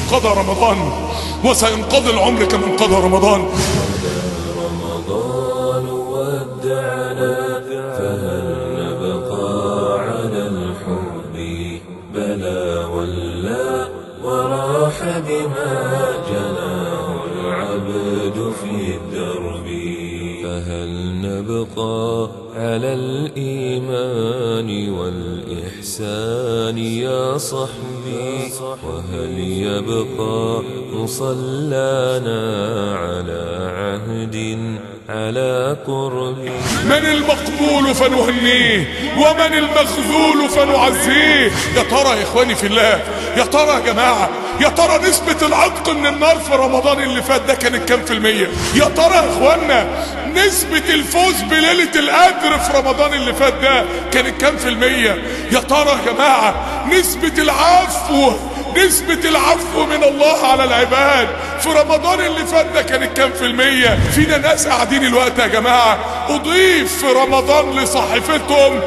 انقضى رمضان وسينقضي العمر كما انقضى رمضان رمضان ودعنا فهل نبقى على الحب بلى ولا وراح بما جناه العبد في الدرب فهل نبقى على الإيمان والإحسان يا صحبي وهل يبقى مصلانا على عهد على قرب من المقبول فنهنيه ومن المخذول فنعزيه يا ترى يا اخواني في الله يا ترى يا جماعة يا ترى نسبة العتق من النار في رمضان اللي فات ده كانت كام في المية يا ترى يا اخوانا نسبة الفوز بليلة القدر في رمضان اللي فات ده كانت كام في المية يا ترى يا جماعة نسبة العفو نسبة العفو من الله على العباد في رمضان اللي فات ده كانت كام في المية فينا ناس قاعدين الوقت يا جماعة اضيف في رمضان لصحيفتهم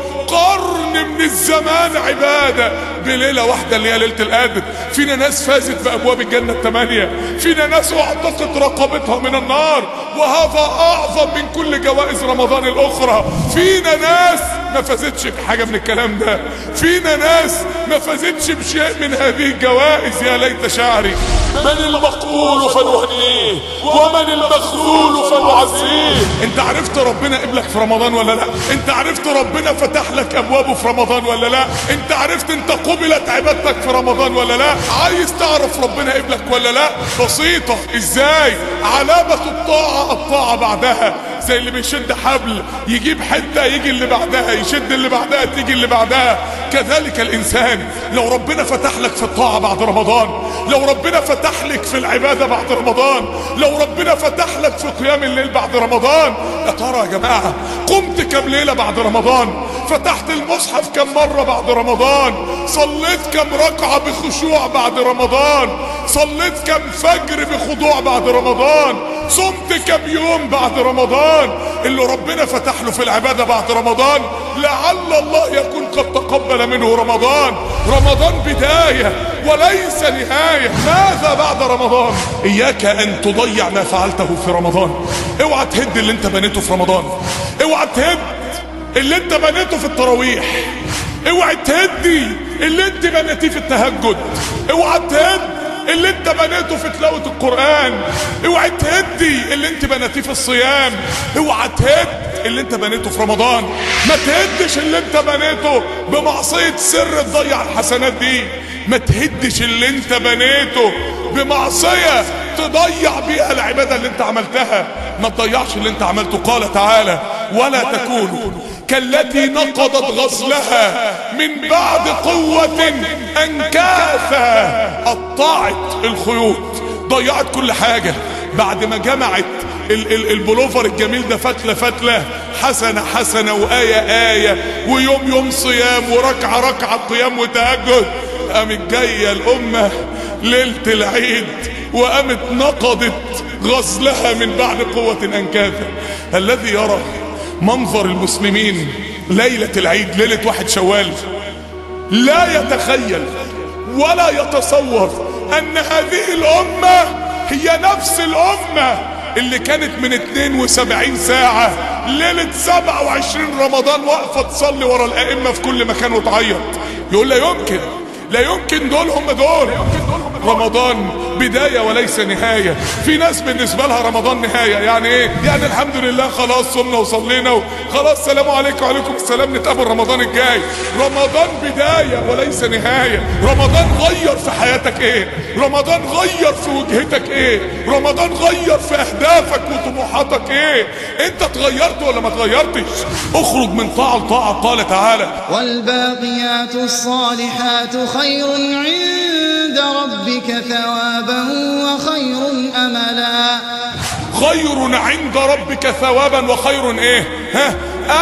قرن من الزمان عبادة بليلة واحدة اللي هي ليلة القدر فينا ناس فازت بأبواب الجنة الثمانية فينا ناس اعتقت رقبتها من النار وهذا أعظم من كل جوائز رمضان الأخرى فينا ناس ما فازتش بحاجة من الكلام ده فينا ناس ما فازتش بشيء من هذه الجوائز يا ليت شعري من المقبول فنهنيه ومن المخذول فنعزيه انت عرفت ربنا قبلك في رمضان ولا لا انت عرفت ربنا فتح لك ابوابه في رمضان ولا لا انت عرفت انت قبلت عبادتك في رمضان ولا لا عايز تعرف ربنا قبلك ولا لا بسيطة ازاي علامة الطاعة الطاعة بعدها زي اللي بيشد حبل يجيب حتة يجي اللي بعدها يشد اللي بعدها تيجي اللي بعدها كذلك الانسان لو ربنا فتح لك في الطاعة بعد رمضان لو ربنا فتح لك في العبادة بعد رمضان لو ربنا فتح لك في قيام الليل بعد رمضان يا ترى يا جماعة قمت كم ليلة بعد رمضان فتحت المصحف كم مرة بعد رمضان صليت كم ركعة بخشوع بعد رمضان صليت كم فجر بخضوع بعد رمضان صمت كم يوم بعد رمضان اللي ربنا فتح له في العبادة بعد رمضان لعل الله يكون قد تقبل منه رمضان رمضان بداية وليس نهاية ماذا بعد رمضان اياك ان تضيع ما فعلته في رمضان اوعى تهد اللي انت بنيته في رمضان اوعى تهد اللي انت بنيته في التراويح اوعى تهدي اللي انت بنيتيه في التهجد اوعى تهد اللي انت بنيته في تلاوة القرآن اوعى تهدي اللي انت بنيتيه في الصيام اوعى تهد اللي انت بنيته في رمضان ما تهدش اللي انت بنيته بمعصية سر تضيع الحسنات دي ما تهدش اللي انت بنيته بمعصية تضيع بيها العبادة اللي انت عملتها ما تضيعش اللي انت عملته قال تعالى ولا تكونوا كالتي نقضت غزلها من بعد قوة انكاثا قطعت الخيوط ضيعت كل حاجة بعد ما جمعت ال ال البلوفر الجميل ده فتلة فتلة حسنة حسنة وآية آية ويوم يوم صيام وركعة ركعة قيام وتهجد قامت جاية الأمة ليلة العيد وقامت نقضت غزلها من بعد قوة أنكاثا الذي يرى منظر المسلمين ليلة العيد ليلة واحد شوال لا يتخيل ولا يتصور أن هذه الأمة هي نفس الأمة اللي كانت من 72 ساعة ليلة 27 رمضان واقفة تصلي ورا الأئمة في كل مكان وتعيط يقول لا يمكن لا يمكن دول هم دول رمضان بداية وليس نهاية في ناس بالنسبة لها رمضان نهاية يعني ايه يعني الحمد لله خلاص صمنا وصلينا خلاص سلام عليكم وعليكم السلام نتقابل رمضان الجاي رمضان بداية وليس نهاية رمضان غير في حياتك ايه رمضان غير في وجهتك ايه رمضان غير في اهدافك وطموحاتك ايه انت اتغيرت ولا ما اتغيرتش اخرج من طاعة لطاعة قال تعالى والباقيات الصالحات خير عند ربك ثوابا وخير أملا خير عند ربك ثوابا وخير ايه ها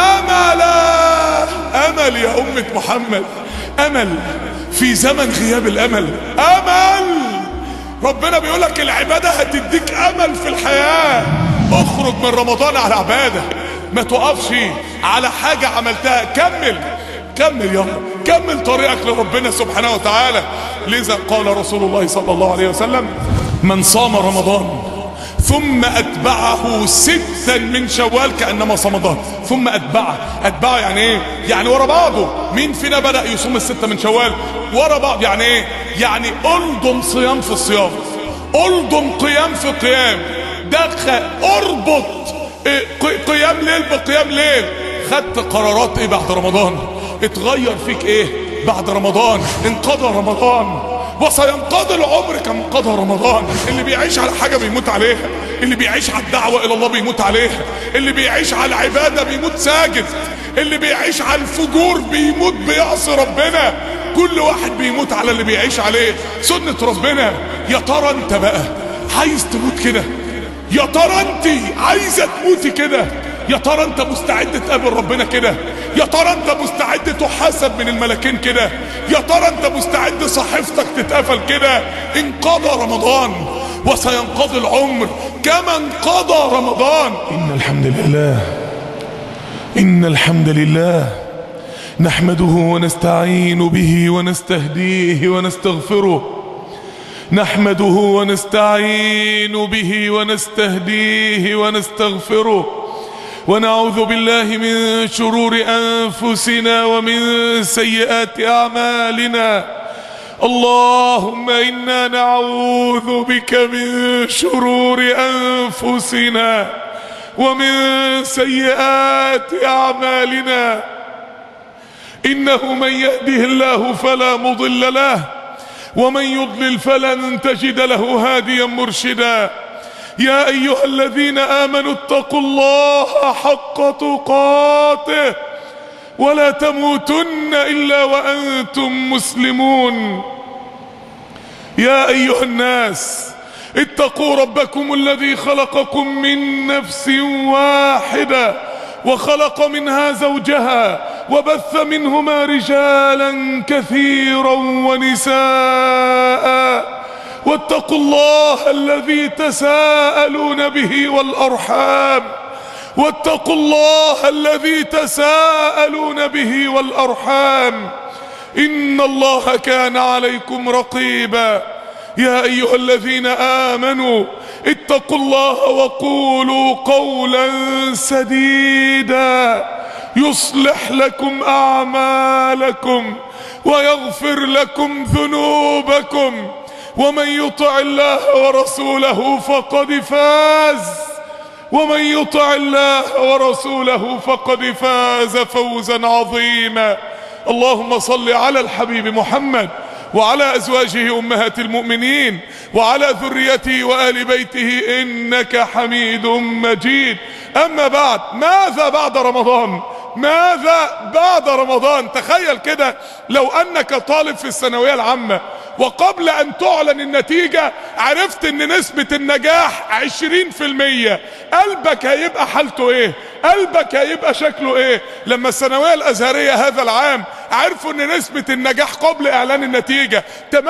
املا امل يا امة محمد امل في زمن غياب الامل امل ربنا بيقولك العبادة هتديك امل في الحياة اخرج من رمضان على عبادة ما تقفش على حاجة عملتها كمل كمل يلا كمل طريقك لربنا سبحانه وتعالى لذا قال رسول الله صلى الله عليه وسلم من صام رمضان ثم اتبعه ستا من شوال كانما صام ظهر ثم اتبعه اتبعه يعني ايه يعني ورا بعضه مين فينا بدا يصوم السته من شوال ورا بعض يعني ايه يعني الضم صيام في الصيام الضم قيام في قيام دخل اربط إيه ق- قيام ليل بقيام ليل خدت قرارات ايه بعد رمضان اتغير فيك ايه بعد رمضان انقضى رمضان وسينقضي العمر كما انقضى رمضان اللي بيعيش على حاجه بيموت عليها اللي بيعيش على الدعوه الى الله بيموت عليها اللي بيعيش على العباده بيموت ساجد اللي بيعيش على الفجور بيموت بيعصي ربنا كل واحد بيموت على اللي بيعيش عليه سنه ربنا يا ترى انت بقى عايز تموت كده يا ترى انت عايزه تموتي كده يا ترى انت مستعد تقابل ربنا كده يا ترى انت مستعد تحاسب من الملكين كده يا ترى انت مستعد صحيفتك تتقفل كده انقضى رمضان وسينقضي العمر كما انقضى رمضان إن الحمد لله إن الحمد لله نحمده ونستعين به ونستهديه ونستغفره نحمده ونستعين به ونستهديه ونستغفره ونعوذ بالله من شرور أنفسنا ومن سيئات أعمالنا اللهم إنا نعوذ بك من شرور أنفسنا ومن سيئات أعمالنا إنه من يهده الله فلا مضل له ومن يضلل فلن تجد له هاديا مرشدا يا أيها الذين آمنوا اتقوا الله حق تقاته ولا تموتن إلا وأنتم مسلمون يا أيها الناس اتقوا ربكم الذي خلقكم من نفس واحدة وخلق منها زوجها وبث منهما رجالا كثيرا ونساء واتقوا الله الذي تساءلون به والأرحام واتقوا الله الذي تساءلون به والأرحام إن الله كان عليكم رقيبا يا أيها الذين آمنوا اتقوا الله وقولوا قولا سديدا يصلح لكم أعمالكم ويغفر لكم ذنوبكم ومن يطع الله ورسوله فقد فاز ومن يطع الله ورسوله فقد فاز فوزا عظيما اللهم صل على الحبيب محمد وعلى ازواجه امهات المؤمنين وعلى ذريته وآل بيته انك حميد مجيد اما بعد ماذا بعد رمضان ماذا بعد رمضان تخيل كده لو انك طالب في الثانويه العامه وقبل ان تعلن النتيجة عرفت ان نسبة النجاح عشرين في المية قلبك هيبقى حالته ايه قلبك هيبقى شكله ايه لما الثانوية الازهرية هذا العام عرفوا ان نسبة النجاح قبل اعلان النتيجة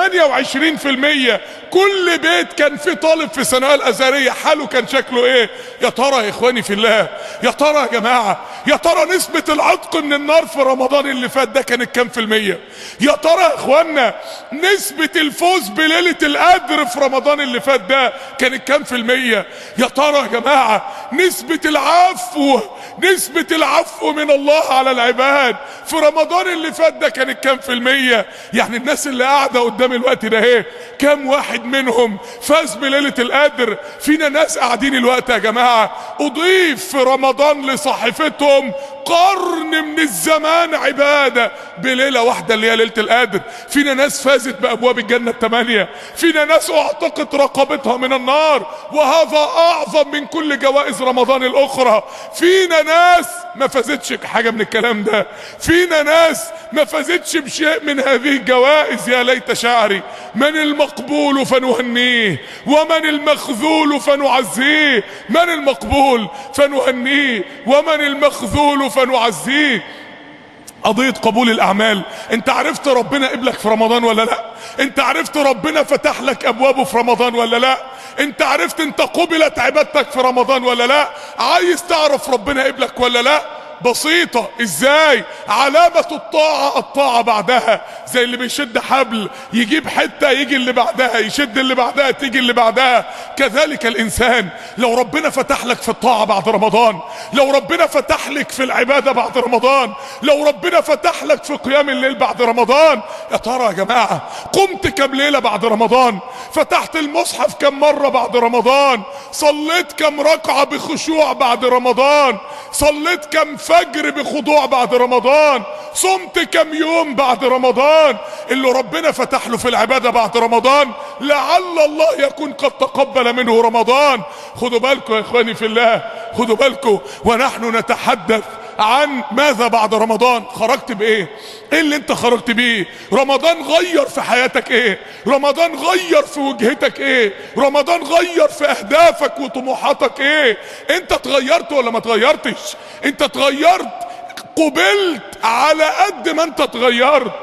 28% كل بيت كان فيه طالب في الثانوية الازهرية حاله كان شكله ايه يا ترى يا اخواني في الله يا ترى يا جماعة يا ترى نسبة العتق من النار في رمضان اللي فات ده كانت كام في المية يا ترى يا اخوانا نسبة الفوز بليلة القدر في رمضان اللي فات ده كانت كام في المية يا ترى يا جماعة نسبة العفو نسبة العفو من الله على العباد في رمضان اللي فات ده كانت كام في المية يعني الناس اللي قاعدة قدام الوقت ده ايه كام واحد منهم فاز بليلة القدر فينا ناس قاعدين الوقت يا جماعة اضيف في رمضان لصحيفتهم قرن من الزمان عبادة بليلة واحدة اللي هي ليلة القدر فينا ناس فازت بأبواب الجنة الثمانية فينا ناس اعتقت رقبتها من النار وهذا أعظم من كل جوائز رمضان الأخرى فينا ناس ما فازتش بحاجة من الكلام ده فينا ناس ما فازتش بشيء من هذه الجوائز يا ليت شعري من المقبول فنهنيه ومن المخذول فنعزيه من المقبول فنهنيه ومن المخذول فنعزيه قضية قبول الأعمال أنت عرفت ربنا قبلك في رمضان ولا لا أنت عرفت ربنا فتح لك أبوابه في رمضان ولا لا أنت عرفت أنت قبلت عبادتك في رمضان ولا لا عايز تعرف ربنا قبلك ولا لا بسيطة ازاي علامة الطاعة الطاعة بعدها زي اللي بيشد حبل يجيب حتة يجي اللي بعدها يشد اللي بعدها تيجي اللي بعدها كذلك الانسان لو ربنا فتح لك في الطاعة بعد رمضان لو ربنا فتح لك في العبادة بعد رمضان لو ربنا فتح لك في قيام الليل بعد رمضان يا ترى يا جماعة قمت كم ليلة بعد رمضان فتحت المصحف كم مرة بعد رمضان صليت كم ركعة بخشوع بعد رمضان صليت كم فجر بخضوع بعد رمضان صمت كم يوم بعد رمضان اللي ربنا فتح له في العبادة بعد رمضان لعل الله يكون قد تقبل منه رمضان خدوا بالكم يا اخواني في الله خدوا بالكم ونحن نتحدث عن ماذا بعد رمضان خرجت بايه ايه اللي انت خرجت بيه رمضان غير في حياتك ايه رمضان غير في وجهتك ايه رمضان غير في اهدافك وطموحاتك ايه انت اتغيرت ولا ما اتغيرتش انت اتغيرت قبلت على قد ما انت اتغيرت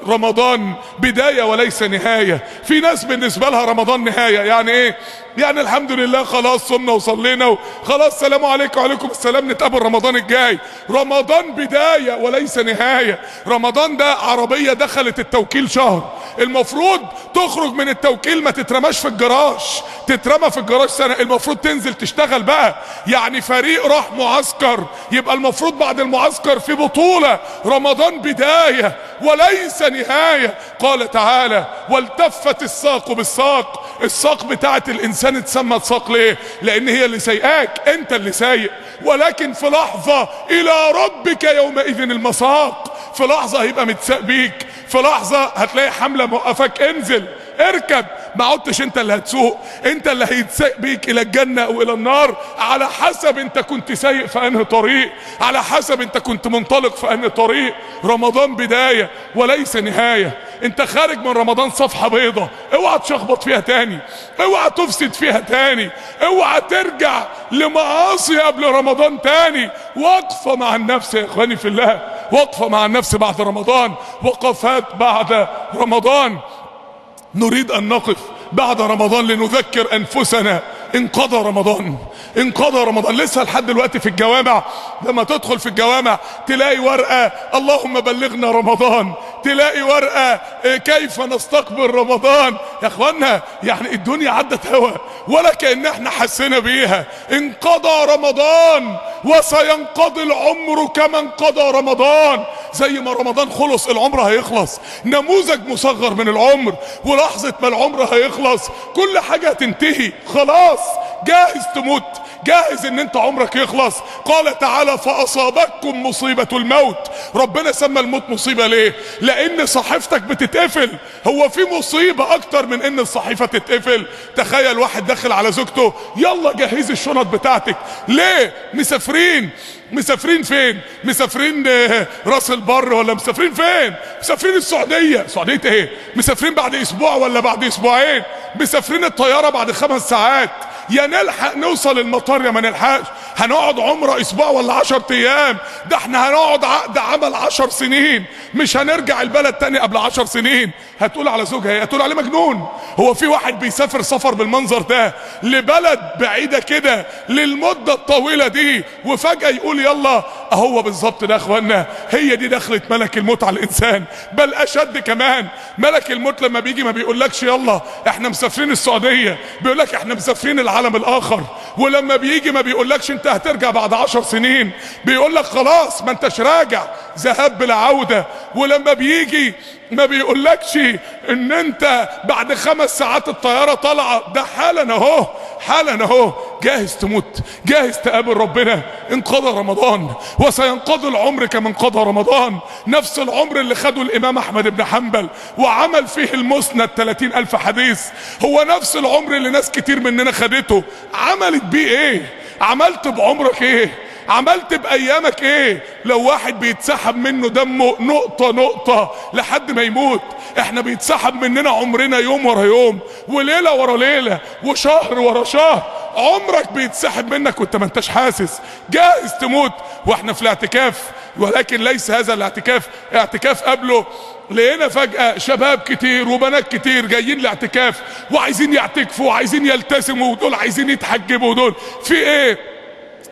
رمضان بداية وليس نهاية في ناس بالنسبة لها رمضان نهاية يعني ايه يعني الحمد لله خلاص صمنا وصلينا وخلاص سلام عليكم وعليكم السلام نتقابل رمضان الجاي رمضان بداية وليس نهاية رمضان ده عربية دخلت التوكيل شهر المفروض تخرج من التوكيل ما تترماش في الجراج تترمى في الجراج سنة المفروض تنزل تشتغل بقى يعني فريق راح معسكر يبقى المفروض بعد المعسكر في بطولة رمضان بداية وليس نهاية قال تعالى والتفت الساق بالساق الساق بتاعت الانسان اتسمت ساق ليه لان هي اللي سايقاك انت اللي سايق ولكن في لحظة الى ربك يومئذ المساق في لحظة هيبقى متساق بيك في لحظة هتلاقي حملة موقفك انزل اركب ما عدتش انت اللي هتسوق انت اللي هيتساق بيك الى الجنة او الى النار على حسب انت كنت سايق في انهي طريق على حسب انت كنت منطلق في انهي طريق رمضان بداية وليس نهاية انت خارج من رمضان صفحة بيضة اوعى تشخبط فيها تاني اوعى تفسد فيها تاني اوعى ترجع لمعاصي قبل رمضان تاني وقفة مع النفس يا اخواني في الله وقفة مع النفس بعد رمضان وقفات بعد رمضان نريد ان نقف بعد رمضان لنذكر انفسنا انقضى رمضان انقضى رمضان لسه لحد دلوقتي في الجوامع لما تدخل في الجوامع تلاقي ورقة اللهم بلغنا رمضان تلاقي ورقة اه كيف نستقبل رمضان يا اخوانا يعني الدنيا عدت هوا ولا كأن احنا حسينا بيها انقضى رمضان وسينقضي العمر كما انقضى رمضان زي ما رمضان خلص العمر هيخلص نموذج مصغر من العمر ولحظة ما العمر هيخلص كل حاجة هتنتهي خلاص جاهز تموت جاهز ان انت عمرك يخلص قال تعالى فاصابتكم مصيبة الموت ربنا سمى الموت مصيبة ليه لان صحيفتك بتتقفل هو في مصيبة اكتر من ان الصحيفة تتقفل تخيل واحد داخل على زوجته يلا جهزي الشنط بتاعتك ليه مسافرين مسافرين فين مسافرين راس البر ولا مسافرين فين مسافرين السعودية سعودية ايه مسافرين بعد اسبوع ولا بعد اسبوعين مسافرين الطيارة بعد خمس ساعات يا نلحق نوصل المطار يا ما نلحقش هنقعد عمره اسبوع ولا عشر ايام ده احنا هنقعد عقد عمل عشر سنين مش هنرجع البلد تاني قبل عشر سنين هتقول على زوجها ايه هتقول عليه مجنون هو في واحد بيسافر سفر بالمنظر ده لبلد بعيدة كده للمدة الطويلة دي وفجأة يقول يلا اهو بالظبط ده اخوانا هي دي دخلت ملك الموت على الانسان بل اشد كمان ملك الموت لما بيجي ما بيقولكش يلا احنا مسافرين السعودية بيقولك احنا مسافرين العالم الاخر ولما بيجي ما بيقولكش انت هترجع بعد عشر سنين بيقولك خلاص ما انتش راجع ذهاب بلا عودة ولما بيجي ما بيقولكش ان انت بعد خمس ساعات الطيارة طالعة ده حالا اهو حالا اهو جاهز تموت جاهز تقابل ربنا انقضى رمضان وسينقضي العمر كما انقضى رمضان نفس العمر اللي خده الامام احمد بن حنبل وعمل فيه المسند 30 الف حديث هو نفس العمر اللي ناس كتير مننا خدته عملت بيه ايه عملت بعمرك ايه عملت بايامك ايه لو واحد بيتسحب منه دمه نقطة نقطة لحد ما يموت احنا بيتسحب مننا عمرنا يوم ورا يوم وليلة ورا ليلة وشهر ورا شهر عمرك بيتسحب منك وانت ما انتش حاسس جاهز تموت واحنا في الاعتكاف ولكن ليس هذا الاعتكاف اعتكاف قبله لقينا فجأة شباب كتير وبنات كتير جايين لاعتكاف وعايزين يعتكفوا وعايزين يلتزموا ودول عايزين يتحجبوا ودول في ايه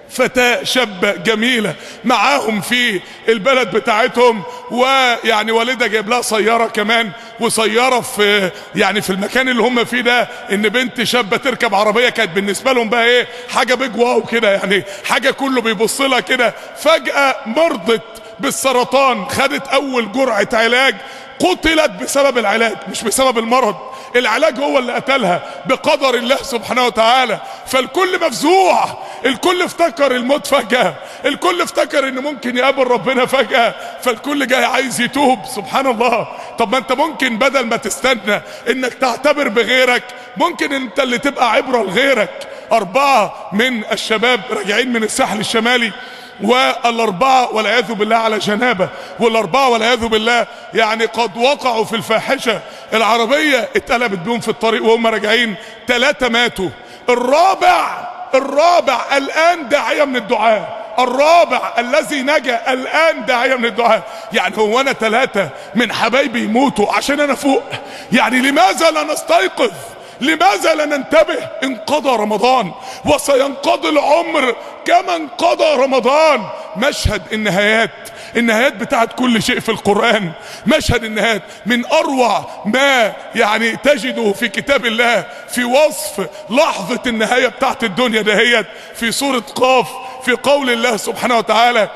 فتاة شابة جميلة معاهم في البلد بتاعتهم ويعني والدها جايب لها سيارة كمان وسيارة في يعني في المكان اللي هم فيه ده ان بنت شابة تركب عربية كانت بالنسبة لهم بقى ايه حاجة بيج واو كده يعني حاجة كله بيبص لها كده فجأة مرضت بالسرطان خدت اول جرعة علاج قتلت بسبب العلاج مش بسبب المرض العلاج هو اللي قتلها بقدر الله سبحانه وتعالى فالكل مفزوع الكل افتكر الموت فجأة الكل افتكر ان ممكن يقابل ربنا فجأة فالكل جاي عايز يتوب سبحان الله طب ما انت ممكن بدل ما تستنى انك تعتبر بغيرك ممكن انت اللي تبقى عبرة لغيرك اربعة من الشباب راجعين من الساحل الشمالي والاربعه والعياذ بالله على جنابه والاربعه والعياذ بالله يعني قد وقعوا في الفاحشه العربيه اتقلبت بيهم في الطريق وهم راجعين ثلاثه ماتوا الرابع الرابع الان داعيه من الدعاء الرابع الذي نجا الان داعيه من الدعاء يعني هو انا ثلاثه من حبايبي يموتوا عشان انا فوق يعني لماذا لا نستيقظ لماذا لا ننتبه انقضى رمضان وسينقضي العمر كما انقضى رمضان مشهد النهايات النهايات بتاعت كل شيء في القرآن مشهد النهايات من أروع ما يعني تجده في كتاب الله في وصف لحظة النهاية بتاعت الدنيا دهيت في سورة قاف في قول الله سبحانه وتعالى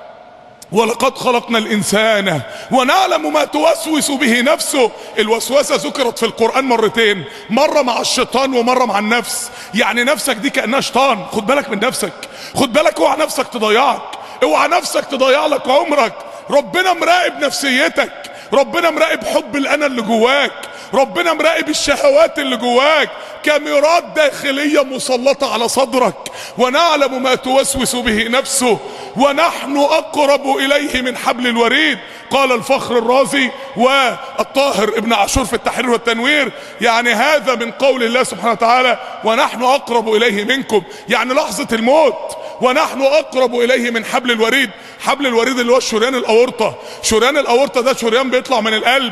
ولقد خلقنا الإنسان ونعلم ما توسوس به نفسه الوسوسة ذكرت في القرآن مرتين مرة مع الشيطان ومرة مع النفس يعني نفسك دي كأنها شيطان خد بالك من نفسك خد بالك اوعى نفسك تضيعك اوعى نفسك تضيع لك عمرك ربنا مراقب نفسيتك ربنا مراقب حب الأنا اللي جواك ربنا مراقب الشهوات اللي جواك كاميرات داخلية مسلطة على صدرك ونعلم ما توسوس به نفسه ونحن أقرب إليه من حبل الوريد قال الفخر الرازي والطاهر ابن عاشور في التحرير والتنوير يعني هذا من قول الله سبحانه وتعالى ونحن أقرب إليه منكم يعني لحظة الموت ونحن أقرب إليه من حبل الوريد حبل الوريد اللي هو الشريان الأورطة شريان الأورطة ده شريان بيطلع من القلب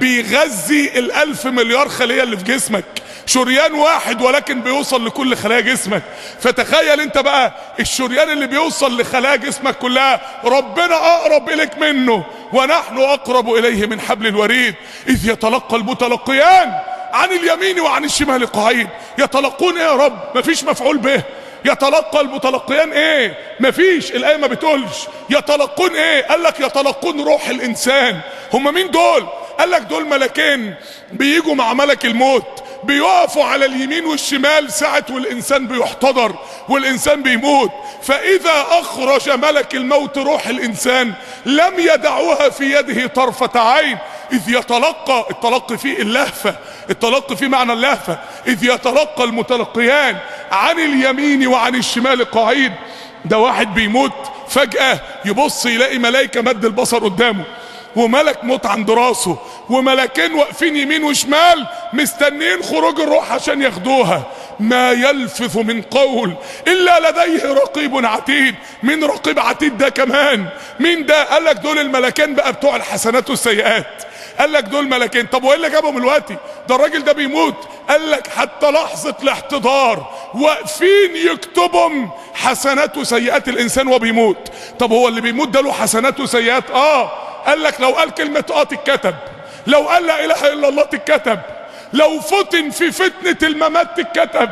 بيغذي الألف مليار خلية اللي في جسمك شريان واحد ولكن بيوصل لكل خلايا جسمك فتخيل انت بقى الشريان اللي بيوصل لخلايا جسمك كلها ربنا اقرب اليك منه ونحن اقرب اليه من حبل الوريد اذ يتلقى المتلقيان عن اليمين وعن الشمال قعيد يتلقون ايه يا رب مفيش مفعول به يتلقى المتلقيان ايه مفيش الايه ما بتقولش يتلقون ايه قال لك يتلقون روح الانسان هم مين دول قال لك دول ملكين بيجوا مع ملك الموت بيقفوا على اليمين والشمال ساعة والإنسان بيحتضر والإنسان بيموت فإذا أخرج ملك الموت روح الإنسان لم يدعوها في يده طرفة عين إذ يتلقى التلقي فيه اللهفة التلقي فيه معنى اللهفة إذ يتلقى المتلقيان عن اليمين وعن الشمال قعيد ده واحد بيموت فجأة يبص يلاقي ملايكة مد البصر قدامه وملك موت عند راسه وملكين واقفين يمين وشمال مستنيين خروج الروح عشان ياخدوها ما يلفظ من قول الا لديه رقيب عتيد مين رقيب عتيد ده كمان مين ده قال لك دول الملكين بقى بتوع الحسنات والسيئات قال لك دول ملكين طب وايه اللي جابهم دلوقتي ده الراجل ده بيموت قال لك حتى لحظة الاحتضار واقفين يكتبهم حسنات وسيئات الانسان وهو بيموت طب هو اللي بيموت ده له حسنات وسيئات اه قال لك لو قال كلمة اه تتكتب لو قال لا اله الا الله تتكتب لو فتن في فتنة الممات تتكتب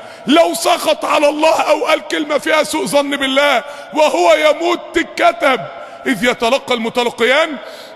لو سخط على الله او قال كلمة فيها سوء ظن بالله وهو يموت تتكتب اذ يتلقى المتلقيان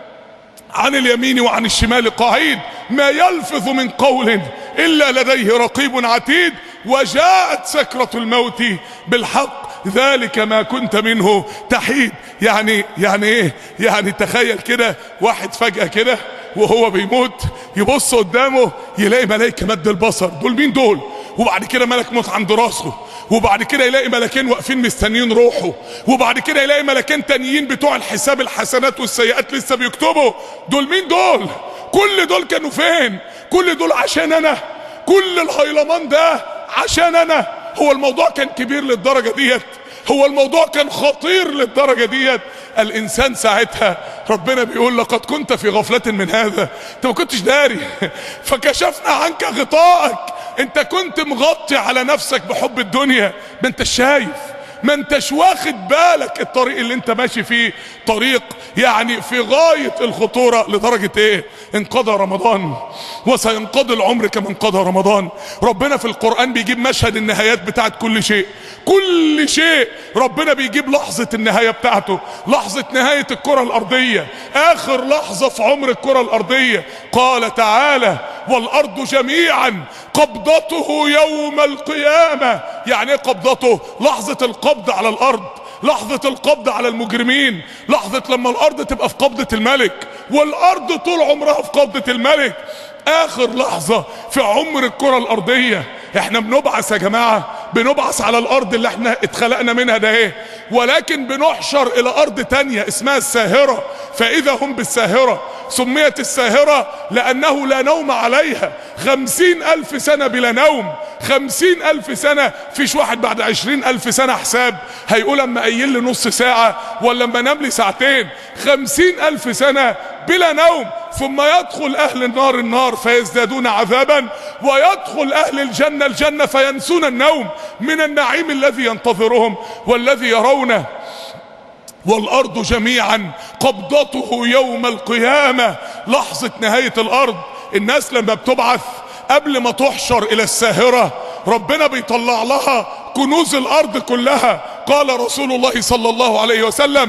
عن اليمين وعن الشمال قعيد ما يلفظ من قول الا لديه رقيب عتيد وجاءت سكرة الموت بالحق ذلك ما كنت منه تحيد يعني يعني ايه يعني تخيل كده واحد فجأة كده وهو بيموت يبص قدامه يلاقي ملائكة مد البصر دول مين دول وبعد كده ملك موت عند راسه وبعد كده يلاقي ملكين واقفين مستنيين روحه وبعد كده يلاقي ملكين تانيين بتوع الحساب الحسنات والسيئات لسه بيكتبوا دول مين دول كل دول كانوا فين كل دول عشان انا كل الهيلمان ده عشان انا هو الموضوع كان كبير للدرجة ديت هو الموضوع كان خطير للدرجة ديت الانسان ساعتها ربنا بيقول لقد كنت في غفلة من هذا انت ما كنتش داري فكشفنا عنك غطاءك انت كنت مغطي على نفسك بحب الدنيا ما انت شايف ما انتش واخد بالك الطريق اللي انت ماشي فيه طريق يعني في غاية الخطورة لدرجة ايه انقضى رمضان وسينقضي العمر كما انقضى رمضان ربنا في القرآن بيجيب مشهد النهايات بتاعت كل شيء كل شيء ربنا بيجيب لحظة النهاية بتاعته لحظة نهاية الكرة الأرضية آخر لحظة في عمر الكرة الأرضية قال تعالى والأرض جميعا قبضته يوم القيامة يعني ايه قبضته لحظة القبض على الأرض لحظة القبض على المجرمين لحظة لما الأرض تبقى في قبضة الملك والأرض طول عمرها في قبضة الملك آخر لحظة في عمر الكرة الأرضية احنا بنبعث يا جماعة بنبعث على الأرض اللي احنا اتخلقنا منها ده ايه ولكن بنحشر إلى أرض تانية اسمها الساهرة فإذا هم بالساهرة سميت الساهرة لأنه لا نوم عليها خمسين ألف سنة بلا نوم خمسين ألف سنة فيش واحد بعد عشرين ألف سنة حساب هيقول اما قايل لي نص ساعة ولا اما نام لي ساعتين خمسين ألف سنة بلا نوم ثم يدخل أهل النار النار فيزدادون عذابا ويدخل أهل الجنة الجنة فينسون النوم من النعيم الذي ينتظرهم والذي يرونه والأرض جميعا قبضته يوم القيامة لحظة نهاية الأرض الناس لما بتبعث قبل ما تحشر إلى الساهرة ربنا بيطلع لها كنوز الأرض كلها قال رسول الله صلى الله عليه وسلم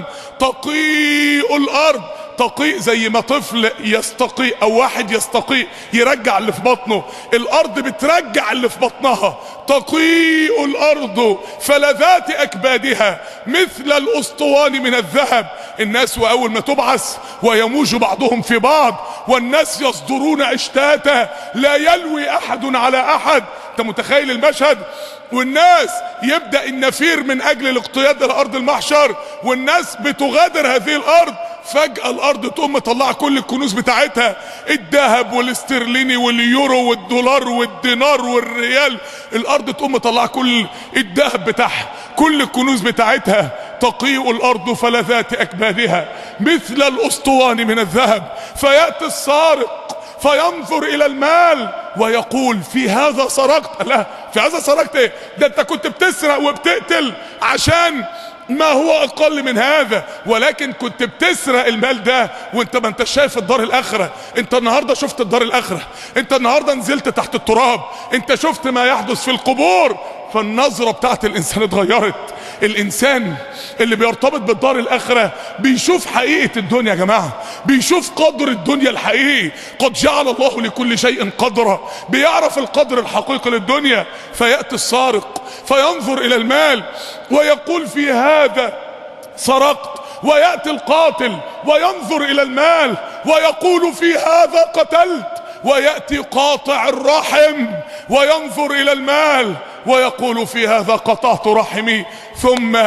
تقيء الأرض تقيء زي ما طفل يستقيء او واحد يستقيء يرجع اللي في بطنه الارض بترجع اللي في بطنها تقيء الارض فلذات اكبادها مثل الاسطوان من الذهب الناس واول ما تبعث ويموج بعضهم في بعض والناس يصدرون اشتاتا لا يلوي احد على احد انت متخيل المشهد والناس يبدأ النفير من اجل الاقتياد لارض المحشر والناس بتغادر هذه الارض فجأة الارض تقوم مطلعة كل الكنوز بتاعتها الذهب والاسترليني واليورو والدولار والدينار والريال الارض تقوم مطلعة كل الذهب بتاعها كل الكنوز بتاعتها تقيء الارض فلذات اكبادها مثل الاسطوان من الذهب فيأتي السارق فينظر الى المال ويقول في هذا سرقت لا في هذا سرقت ايه ده انت كنت بتسرق وبتقتل عشان ما هو اقل من هذا ولكن كنت بتسرق المال ده وانت ما انت شايف الدار الاخرة انت النهاردة شفت الدار الاخرة انت النهاردة نزلت تحت التراب انت شفت ما يحدث في القبور فالنظرة بتاعت الانسان اتغيرت الانسان اللي بيرتبط بالدار الاخرة بيشوف حقيقة الدنيا يا جماعة بيشوف قدر الدنيا الحقيقي قد جعل الله لكل شيء قدرا بيعرف القدر الحقيقي للدنيا فيأتي السارق فينظر الى المال ويقول في هذا سرقت ويأتي القاتل وينظر الى المال ويقول في هذا قتلت ويأتي قاطع الرحم وينظر الى المال ويقول في هذا قطعت رحمي ثم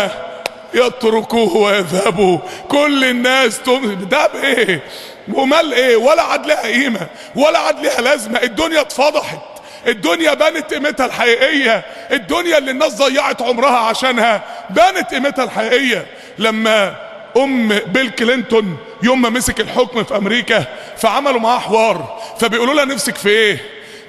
يتركوه ويذهبوا كل الناس تم ده بايه ومال ايه ولا عاد لها قيمه ولا عاد لها لازمه الدنيا اتفضحت الدنيا بانت قيمتها الحقيقيه الدنيا اللي الناس ضيعت عمرها عشانها بانت قيمتها الحقيقيه لما ام بيل كلينتون يوم ما مسك الحكم في امريكا فعملوا معاها حوار فبيقولوا لها نفسك في ايه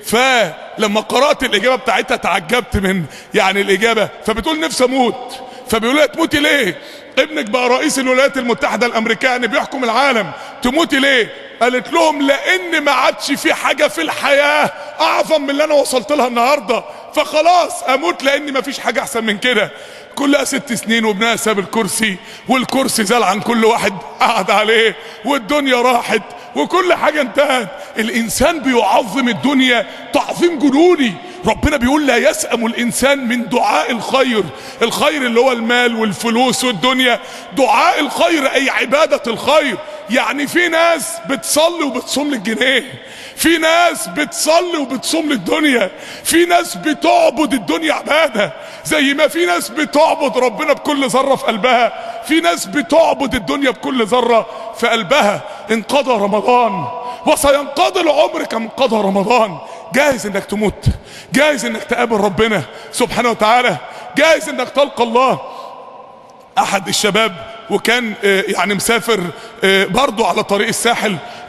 فلما قرات الاجابه بتاعتها تعجبت من يعني الاجابه فبتقول نفسي اموت فبيقولوا لها تموتي ليه ابنك بقى رئيس الولايات المتحده الامريكيه يعني بيحكم العالم تموتي ليه قالت لهم لان ما عادش في حاجه في الحياه اعظم من اللي انا وصلت لها النهارده فخلاص اموت لان ما فيش حاجه احسن من كده كلها ست سنين وابنها ساب الكرسي والكرسي زال عن كل واحد قعد عليه والدنيا راحت وكل حاجة انتهت الانسان بيعظم الدنيا تعظيم جنوني ربنا بيقول لا يسأم الانسان من دعاء الخير الخير اللي هو المال والفلوس والدنيا دعاء الخير اي عبادة الخير يعني في ناس بتصلي وبتصوم للجنيه في ناس بتصلي وبتصوم للدنيا في ناس بتعبد الدنيا عبادة زي ما في ناس بتعبد ربنا بكل ذرة في قلبها في ناس بتعبد الدنيا بكل ذرة في قلبها انقضى رمضان وسينقضي العمر كما انقضى رمضان جاهز انك تموت جاهز انك تقابل ربنا سبحانه وتعالى جاهز انك تلقى الله احد الشباب وكان يعني مسافر برضه على طريق الساحل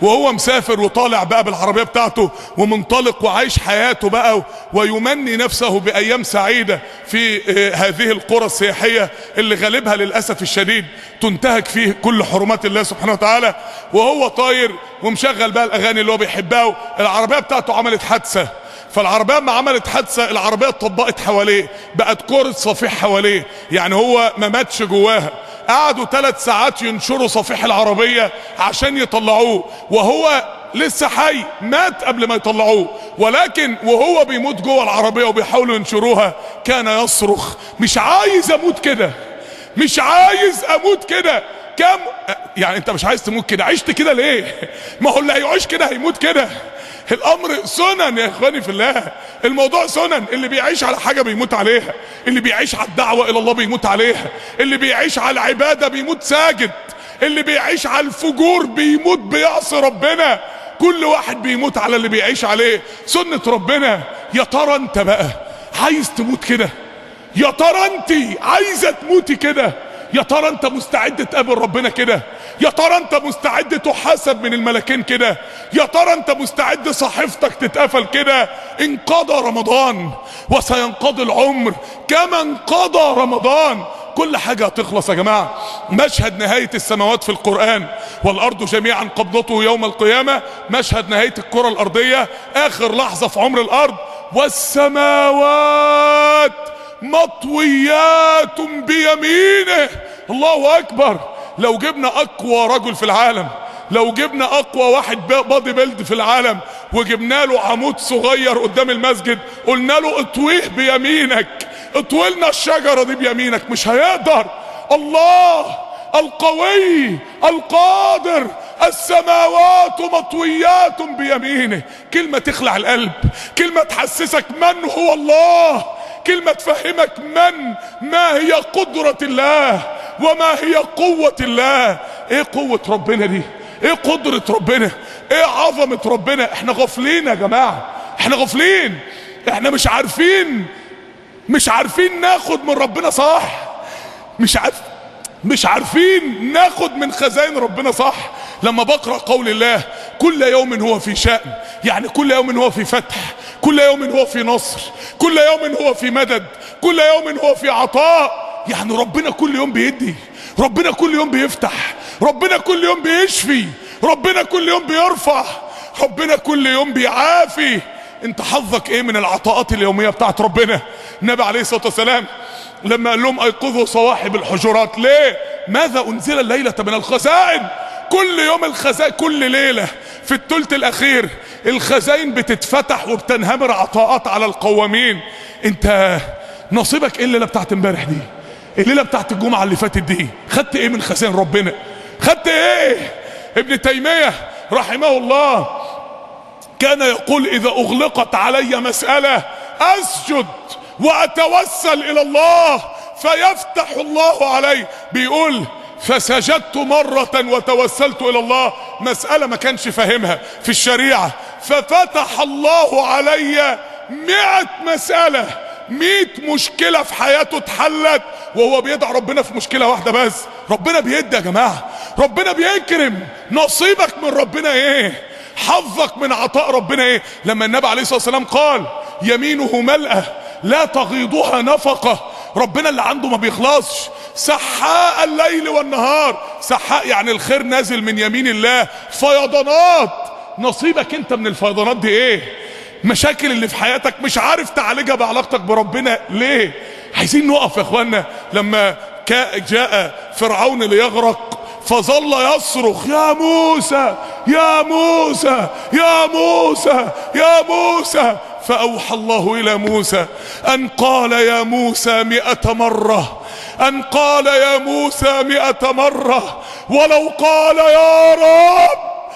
وهو مسافر وطالع بقى بالعربية بتاعته ومنطلق وعايش حياته بقى ويمني نفسه بأيام سعيدة في آه، هذه القرى السياحية اللي غالبها للأسف الشديد تنتهك فيه كل حرمات الله سبحانه وتعالى وهو طاير ومشغل بقى الأغاني اللي هو بيحبها العربية بتاعته عملت حادثة فالعربية ما عملت حادثة العربية اتطبقت حواليه بقت كرة صفيح حواليه يعني هو ما ماتش جواها قعدوا ثلاث ساعات ينشروا صفيح العربية عشان يطلعوه وهو لسه حي مات قبل ما يطلعوه ولكن وهو بيموت جوه العربية وبيحاولوا ينشروها كان يصرخ مش عايز اموت كده مش عايز اموت كده كم يعني انت مش عايز تموت كده عشت كده ليه ما هو اللي هيعيش كده هيموت كده الامر سنن يا اخواني في الله الموضوع سنن اللي بيعيش على حاجه بيموت عليها اللي بيعيش على الدعوه الى الله بيموت عليها اللي بيعيش على العباده بيموت ساجد اللي بيعيش على الفجور بيموت بيعصي ربنا كل واحد بيموت على اللي بيعيش عليه سنه ربنا يا ترى انت بقى عايز تموت كده يا ترى انت عايزه تموتي كده يا ترى انت مستعد تقابل ربنا كده يا ترى انت مستعد تحاسب من الملكين كده يا ترى انت مستعد صحيفتك تتقفل كده انقضى رمضان وسينقضي العمر كما انقضى رمضان كل حاجة هتخلص يا جماعة مشهد نهاية السماوات في القرآن والأرض جميعا قبضته يوم القيامة مشهد نهاية الكرة الأرضية آخر لحظة في عمر الأرض والسماوات مطويات بيمينه الله أكبر لو جبنا أقوى رجل في العالم لو جبنا أقوى واحد بادي بيلد في العالم وجبنا له عمود صغير قدام المسجد قلنا له اطويه بيمينك اطولنا الشجرة دي بيمينك مش هيقدر الله القوي القادر السماوات مطويات بيمينه كلمة تخلع القلب كلمة تحسسك من هو الله كلمة تفهمك من ما هي قدرة الله وما هي قوة الله ايه قوة ربنا دي ايه قدرة ربنا ايه عظمة ربنا احنا غافلين يا جماعة احنا غافلين احنا مش عارفين مش عارفين ناخد من ربنا صح مش عارف مش عارفين ناخد من خزائن ربنا صح لما بقرا قول الله كل يوم هو في شأن يعني كل يوم هو في فتح كل يوم هو في نصر كل يوم هو في مدد كل يوم هو في عطاء يعني ربنا كل يوم بيدي ربنا كل يوم بيفتح ربنا كل يوم بيشفي ربنا كل يوم بيرفع ربنا كل يوم بيعافي انت حظك ايه من العطاءات اليومية بتاعت ربنا النبي عليه الصلاة والسلام لما قال لهم ايقظوا صواحب الحجرات ليه ماذا انزل الليلة من الخزائن كل يوم الخزائن كل ليلة في الثلث الاخير الخزائن بتتفتح وبتنهمر عطاءات على القوامين انت نصيبك ايه الليلة بتاعت امبارح دي الليلة بتاعت الجمعة اللي فاتت دي خدت ايه من خزائن ربنا خدت ايه ابن تيمية رحمه الله كان يقول اذا اغلقت علي مسألة اسجد واتوسل الى الله فيفتح الله علي بيقول فسجدت مرة وتوسلت الى الله مسألة ما كانش فاهمها في الشريعة ففتح الله علي مئة مسألة مئة مشكلة في حياته اتحلت وهو بيدعى ربنا في مشكلة واحدة بس ربنا بيدي يا جماعة ربنا بيكرم نصيبك من ربنا ايه حظك من عطاء ربنا ايه لما النبي عليه الصلاة والسلام قال يمينه ملأة لا تغيضها نفقة ربنا اللي عنده ما بيخلصش سحاء الليل والنهار سحاء يعني الخير نازل من يمين الله فيضانات نصيبك انت من الفيضانات دي ايه مشاكل اللي في حياتك مش عارف تعالجها بعلاقتك بربنا ليه عايزين نقف يا اخوانا لما جاء فرعون ليغرق فظل يصرخ يا موسى يا موسى يا موسى يا موسى فأوحى الله إلى موسى أن قال يا موسى مئة مرة أن قال يا موسى مئة مرة ولو قال يا رب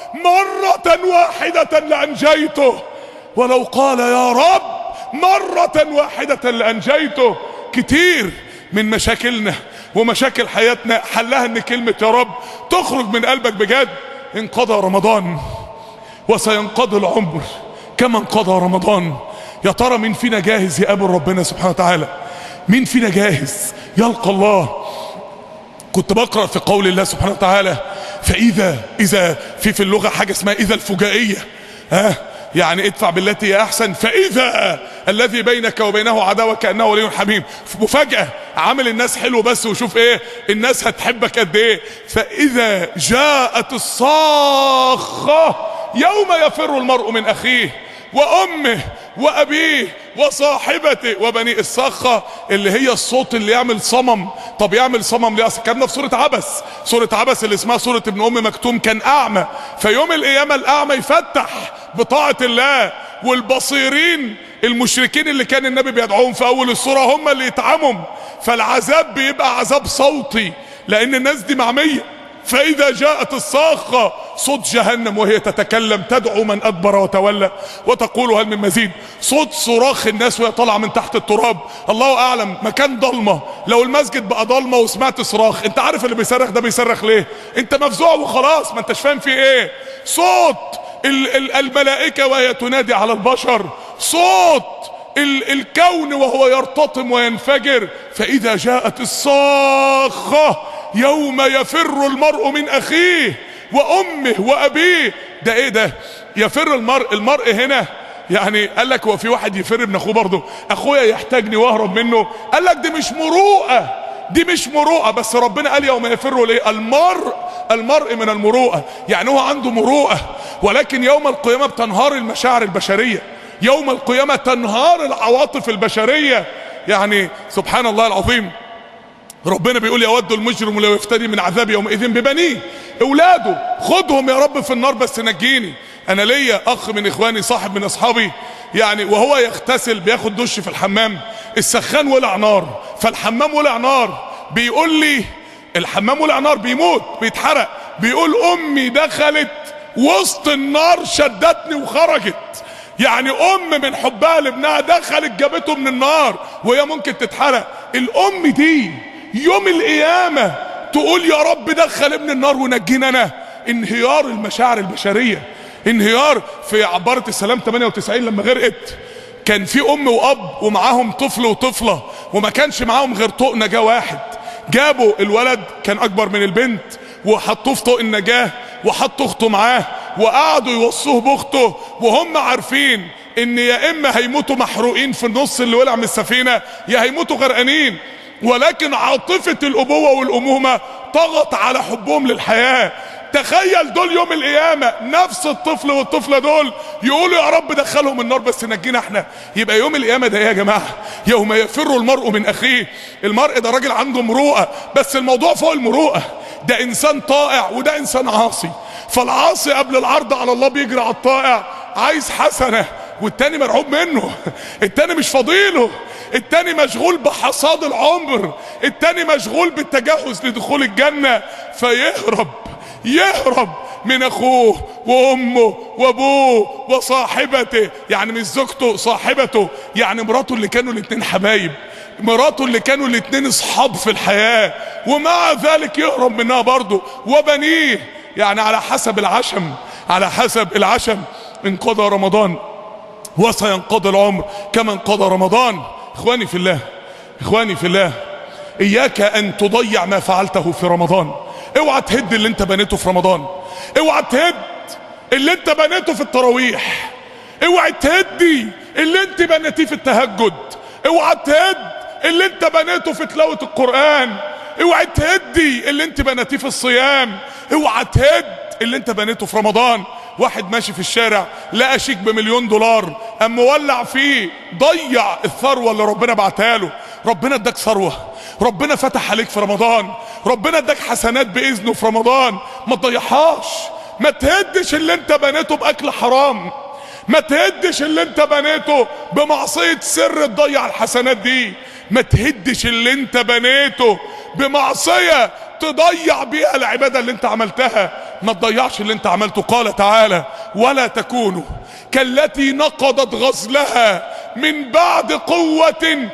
مرة واحدة لأنجيته ولو قال يا رب مرة واحدة لأنجيته كتير من مشاكلنا ومشاكل حياتنا حلها ان كلمة يا رب تخرج من قلبك بجد انقضى رمضان وسينقضي العمر كما انقضى رمضان يا ترى مين فينا جاهز يقابل ربنا سبحانه وتعالى مين فينا جاهز يلقى الله كنت بقرأ في قول الله سبحانه وتعالى فاذا اذا في في اللغه حاجه اسمها اذا الفجائيه ها يعني ادفع بالتي هي احسن فاذا الذي بينك وبينه عداوه كانه ولي حميم مفاجاه عامل الناس حلو بس وشوف ايه الناس هتحبك قد ايه فاذا جاءت الصاخه يوم يفر المرء من اخيه وامه وابيه وصاحبته وبني الصخة اللي هي الصوت اللي يعمل صمم طب يعمل صمم ليه اصل كنا في سورة عبس سورة عبس اللي اسمها سورة ابن ام مكتوم كان اعمى فيوم القيامة الاعمى يفتح بطاعة الله والبصيرين المشركين اللي كان النبي بيدعوهم في اول السورة هم اللي يتعموا فالعذاب بيبقى عذاب صوتي لان الناس دي معمية فإذا جاءت الصاخة صوت جهنم وهي تتكلم تدعو من أدبر وتولى وتقول هل من مزيد صوت صراخ الناس وهي طالعة من تحت التراب الله أعلم مكان ضلمة لو المسجد بقى ضلمة وسمعت صراخ أنت عارف اللي بيصرخ ده بيصرخ ليه أنت مفزوع وخلاص ما أنتش فاهم في إيه صوت ال ال الملائكة وهي تنادي على البشر صوت ال الكون وهو يرتطم وينفجر فإذا جاءت الصاخة يوم يفر المرء من اخيه وامه وابيه ده ايه ده يفر المرء المرء هنا يعني قال لك هو في واحد يفر من اخوه برضه اخويا يحتاجني واهرب منه قال لك دي مش مروءه دي مش مروءه بس ربنا قال يوم يفر ليه المرء المرء من المروءه يعني هو عنده مروءه ولكن يوم القيامه بتنهار المشاعر البشريه يوم القيامه تنهار العواطف البشريه يعني سبحان الله العظيم ربنا بيقول يود المجرم لو يفتدي من عذاب يومئذ ببنيه اولاده خدهم يا رب في النار بس نجيني انا ليا اخ من اخواني صاحب من اصحابي يعني وهو يغتسل بياخد دش في الحمام السخان ولع نار فالحمام ولع نار بيقول لي الحمام ولع نار بيموت بيتحرق بيقول امي دخلت وسط النار شدتني وخرجت يعني ام من حبها لابنها دخلت جابته من النار وهي ممكن تتحرق الام دي يوم القيامة تقول يا رب دخل ابن النار ونجينا انا انهيار المشاعر البشرية انهيار في عبارة السلام 98 لما غرقت كان في ام واب ومعاهم طفل وطفلة وما كانش معاهم غير طوق نجاة واحد جابوا الولد كان اكبر من البنت وحطوه في طوق النجاة وحطوا اخته معاه وقعدوا يوصوه باخته وهم عارفين ان يا اما هيموتوا محروقين في النص اللي ولع من السفينة يا هيموتوا غرقانين ولكن عاطفة الأبوة والأمومة طغت على حبهم للحياة تخيل دول يوم القيامة نفس الطفل والطفلة دول يقولوا يا رب دخلهم النار بس نجينا احنا يبقى يوم القيامة ده ايه يا جماعة يوم يفر المرء من أخيه المرء ده راجل عنده مروءة بس الموضوع فوق المروءة ده إنسان طائع وده إنسان عاصي فالعاصي قبل العرض على الله بيجري على الطائع عايز حسنة والتاني مرعوب منه التاني مش فضيله التاني مشغول بحصاد العمر التاني مشغول بالتجهز لدخول الجنة فيهرب يهرب من اخوه وامه وابوه وصاحبته يعني مش زوجته صاحبته يعني مراته اللي كانوا الاتنين حبايب مراته اللي كانوا الاتنين اصحاب في الحياة ومع ذلك يهرب منها برضه وبنيه يعني على حسب العشم على حسب العشم انقضى رمضان وسينقضي العمر كما انقضى رمضان اخواني في الله اخواني في الله اياك ان تضيع ما فعلته في رمضان اوعى تهد اللي انت بنيته في رمضان اوعى تهد اللي انت بنيته في التراويح اوعى تهدي اللي انت بنيتيه في التهجد اوعى تهد اللي انت بنيته في تلاوة القرآن اوعى تهدي اللي انت بنيتيه في الصيام اوعى تهد اللي انت بنيته في رمضان واحد ماشي في الشارع لقى شيك بمليون دولار قام مولع فيه ضيع الثروه اللي ربنا بعتها له ربنا اداك ثروه ربنا فتح عليك في رمضان ربنا اداك حسنات باذنه في رمضان ما تضيعهاش ما تهدش اللي انت بنيته باكل حرام ما تهدش اللي انت بنيته بمعصيه سر تضيع الحسنات دي ما تهدش اللي انت بنيته بمعصيه تضيع بيها العباده اللي انت عملتها ما تضيعش اللي انت عملته قال تعالى ولا تكونوا كالتي نقضت غزلها من بعد قوة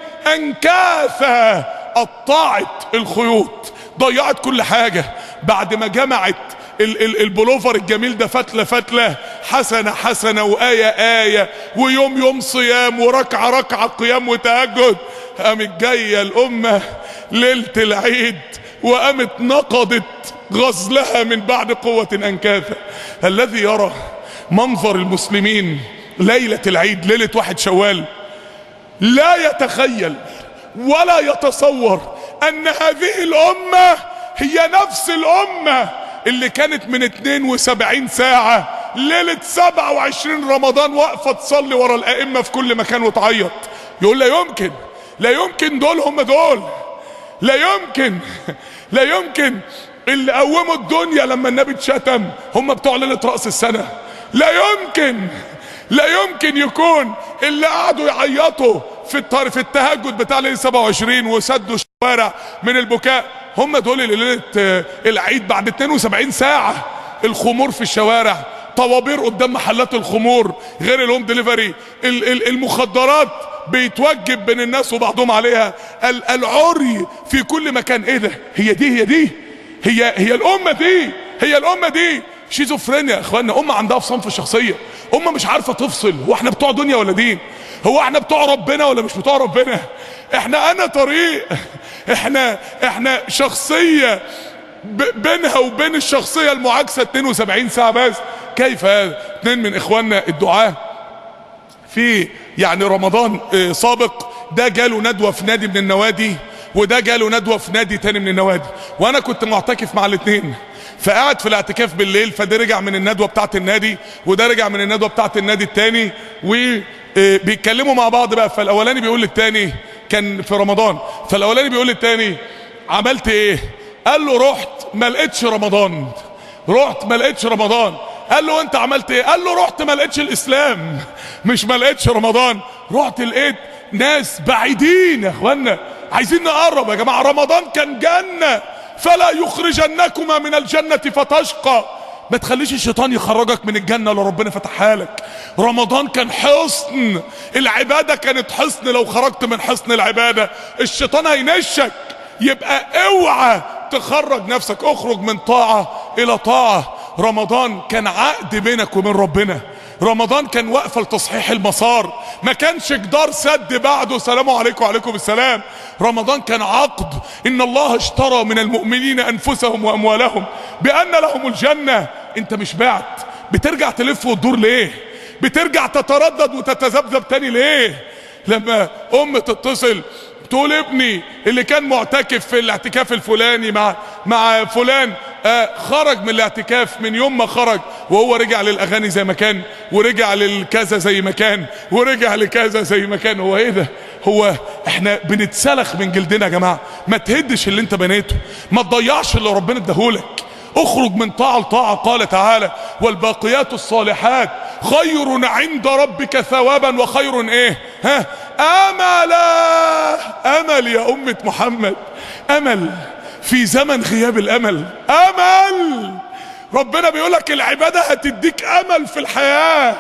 انكاثا قطعت الخيوط ضيعت كل حاجة بعد ما جمعت ال ال البلوفر الجميل ده فتلة فتلة حسنة حسنة وآية آية ويوم يوم صيام وركعة ركعة قيام وتهجد قامت جاية الأمة ليلة العيد وقامت نقضت غزلها من بعد قوة أنكاثا الذي يرى منظر المسلمين ليلة العيد ليلة واحد شوال لا يتخيل ولا يتصور ان هذه الامة هي نفس الامة اللي كانت من 72 ساعة ليلة 27 رمضان واقفة تصلي ورا الائمة في كل مكان وتعيط يقول لا يمكن لا يمكن دول هم دول لا يمكن لا يمكن اللي قوموا الدنيا لما النبي اتشتم هم بتوع ليلة رأس السنة لا يمكن لا يمكن يكون اللي قعدوا يعيطوا في الطار في التهجد بتاع ليله 27 وسدوا الشوارع من البكاء هم دول اللي ليله آه، العيد بعد 72 ساعه الخمور في الشوارع طوابير قدام محلات الخمور غير الهوم ديليفري ال- ال- المخدرات بيتوجب بين الناس وبعضهم عليها ال- العري في كل مكان ايه ده هي دي هي دي هي هي الامه دي هي الامه دي شيزوفرينيا يا اخوانا امه عندها فصام في الشخصيه امه مش عارفه تفصل هو احنا بتوع دنيا ولا دين هو احنا بتوع ربنا ولا مش بتوع ربنا احنا انا طريق احنا احنا شخصيه ب- بينها وبين الشخصيه المعاكسه 72 ساعه بس كيف هذا اتنين من اخواننا الدعاه في يعني رمضان آه، سابق ده جاله ندوة في نادي من النوادي وده جاله ندوة في نادي تاني من النوادي وانا كنت معتكف مع الاثنين فقعد في الاعتكاف بالليل فده رجع من الندوة بتاعت النادي وده رجع من الندوة بتاعت النادي التاني وبيتكلموا مع بعض بقى فالاولاني بيقول للتاني كان في رمضان فالاولاني بيقول للتاني عملت ايه قال له رحت ما لقيتش رمضان رحت ما لقيتش رمضان قال له انت عملت ايه قال له رحت ما لقيتش الاسلام مش ما لقيتش رمضان رحت لقيت ناس بعيدين يا اخوانا عايزين نقرب يا جماعه رمضان كان جنه فلا يخرجنكما من الجنه فتشقى ما تخليش الشيطان يخرجك من الجنة اللي ربنا فتحها لك رمضان كان حصن العبادة كانت حصن لو خرجت من حصن العبادة الشيطان هينشك يبقى اوعى تخرج نفسك اخرج من طاعة الى طاعة رمضان كان عقد بينك وبين ربنا رمضان كان وقفة لتصحيح المسار ما كانش جدار سد بعده سلام عليكم وعليكم السلام رمضان كان عقد ان الله اشترى من المؤمنين انفسهم واموالهم بان لهم الجنة انت مش بعت بترجع تلف وتدور ليه بترجع تتردد وتتذبذب تاني ليه لما ام تتصل تقول ابني اللي كان معتكف في الاعتكاف الفلاني مع مع فلان آه خرج من الاعتكاف من يوم ما خرج وهو رجع للاغاني زي ما كان ورجع للكذا زي ما كان ورجع لكذا زي ما كان هو ايه ده هو احنا بنتسلخ من جلدنا يا جماعه ما تهدش اللي انت بنيته ما تضيعش اللي ربنا اداهولك اخرج من طاعة لطاعة قال تعالى والباقيات الصالحات خير عند ربك ثوابا وخير ايه ها املا امل يا امة محمد امل في زمن غياب الامل امل ربنا بيقولك العبادة هتديك امل في الحياة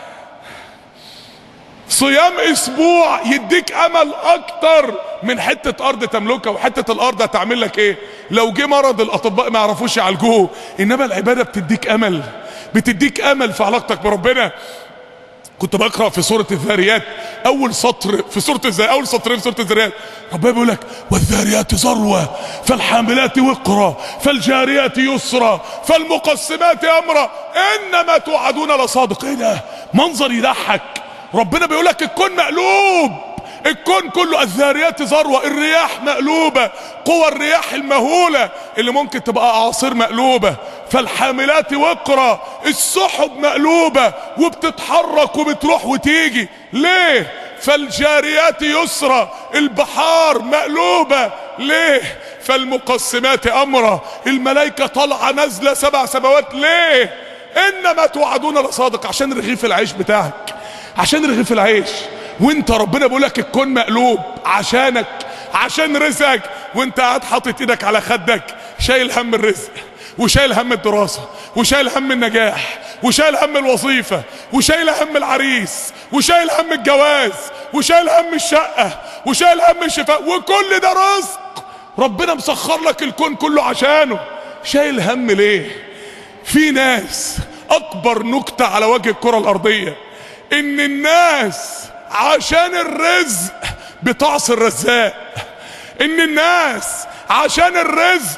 صيام اسبوع يديك امل اكتر من حتة ارض تملكها وحتة الارض هتعمل لك ايه لو جه مرض الاطباء ما يعرفوش يعالجوه انما العبادة بتديك امل بتديك امل في علاقتك بربنا كنت بقرا في سوره الذاريات اول سطر في سوره الذاريات اول سطرين في سوره الذاريات ربنا بيقول لك والذاريات ذروه فالحاملات وقرا فالجاريات يسرا فالمقسمات امرا انما توعدون لصادق ايه ده منظر يضحك ربنا بيقول لك الكون مقلوب الكون كله الذاريات ذروه الرياح مقلوبه قوى الرياح المهوله اللي ممكن تبقى اعاصير مقلوبه فالحاملات وقرا السحب مقلوبه وبتتحرك وبتروح وتيجي ليه فالجاريات يسرى البحار مقلوبه ليه فالمقسمات امرا الملائكه طالعه نازله سبع سماوات ليه انما توعدون لصادق عشان رغيف العيش بتاعك عشان رغيف العيش وانت ربنا بيقول لك الكون مقلوب عشانك عشان رزقك وانت قاعد حاطط ايدك على خدك شايل هم الرزق وشايل هم الدراسة وشايل هم النجاح وشايل هم الوظيفة وشايل هم العريس وشايل هم الجواز وشايل هم الشقة وشايل هم الشفاء وكل ده رزق ربنا مسخر لك الكون كله عشانه شايل هم ليه في ناس اكبر نكتة على وجه الكرة الارضية ان الناس عشان الرزق بتعصي الرزاق ان الناس عشان الرزق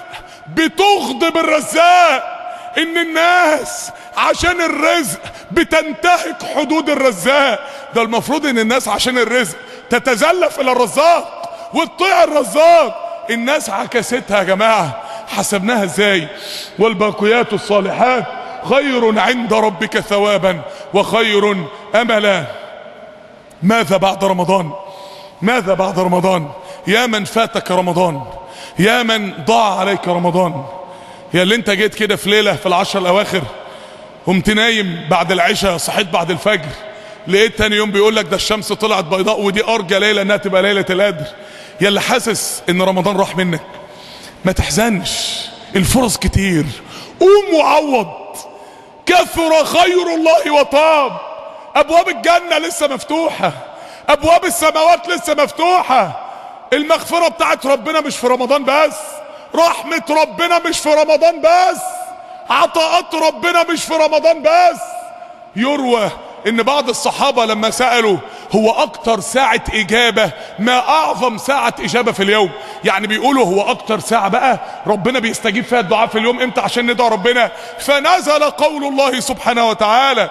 بتغضب الرزاق ان الناس عشان الرزق بتنتهك حدود الرزاق ده المفروض ان الناس عشان الرزق تتزلف الى الرزاق وتطيع الرزاق الناس عكستها يا جماعة حسبناها ازاي والباقيات الصالحات خير عند ربك ثوابا وخير املا ماذا بعد رمضان ماذا بعد رمضان يا من فاتك رمضان يا من ضاع عليك رمضان يا اللي انت جيت كده في ليلة في العشر الاواخر قمت نايم بعد العشاء صحيت بعد الفجر لقيت تاني يوم بيقول لك ده الشمس طلعت بيضاء ودي ارجى ليله انها تبقى ليله القدر يا اللي حاسس ان رمضان راح منك ما تحزنش الفرص كتير قوم وعوض كثر خير الله وطاب ابواب الجنه لسه مفتوحه ابواب السماوات لسه مفتوحه المغفره بتاعت ربنا مش في رمضان بس رحمه ربنا مش في رمضان بس عطاءات ربنا مش في رمضان بس يروى ان بعض الصحابة لما سألوا هو اكتر ساعة اجابة ما اعظم ساعة اجابة في اليوم يعني بيقولوا هو اكتر ساعة بقى ربنا بيستجيب فيها الدعاء في اليوم امتى عشان ندعو ربنا فنزل قول الله سبحانه وتعالى